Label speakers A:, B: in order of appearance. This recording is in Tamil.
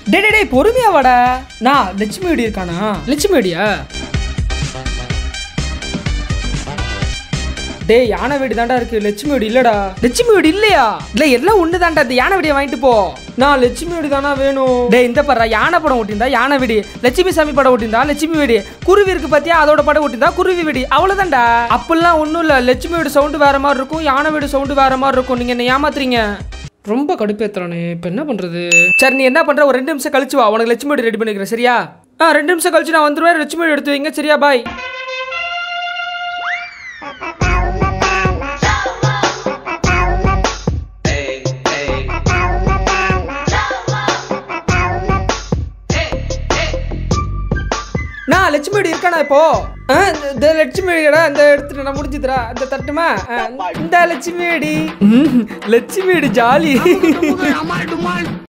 A: டே டே டேய் பொறுமையா வாடா நான் லட்சுமி வீடு இருக்கானா
B: லட்சுமி வீடியா
A: டேய் யானை வீடு தாண்டா இருக்கு லட்சுமி வீடு இல்லடா லட்சுமி வீடு இல்லையா இல்ல எல்லாம் ஒண்ணு தாண்டா இந்த யானை வீடியை வாங்கிட்டு போ நான் லட்சுமி வீடு தானா வேணும் டேய் இந்த படுறா யானை படம் ஓட்டியிருந்தா யானை வீடு லட்சுமி சாமி படம் ஓட்டியிருந்தா லட்சுமி வீடு குருவி இருக்கு பாத்தியா அதோட படம் ஓட்டியிருந்தா குருவி வீடு அவ்வளவுதான்டா அப்பெல்லாம் ஒண்ணும் இல்ல லட்சுமி வீடு சவுண்டு வேற மாதிரி இருக்கும் யானை வீடு சவுண்டு வேற மாதிரி இருக்கும் நீங்க என்ன ஏமாத்துறீங்க
B: ரொம்ப கடுப்பேத்துறானே இப்போ என்ன பண்றது
A: சரி நீ என்ன பண்ற ஒரு ரெண்டு நிமிஷம் கழிச்சு வா உனக்கு லட்சுமி வீடு ரெடி பண்ணிக்கிறேன் சரியா ஆ ரெண்டு நிமிஷம் கழிச்சு நான் வந்துருவேன் லட்சுமி வீடு எடுத்து வைங்க சரியா பாய் நான் லட்சுமி வீடு இருக்கானா இப்போ ஆ, இந்த- இந்த லட்சுமி வீடா இந்த எடுத்துட்டு நான் முடிஞ்சுதுரா அந்த தட்டுமா ஆ, இந்த லட்சுமி வீடு ம், லட்சுமி வீடு ஜாலி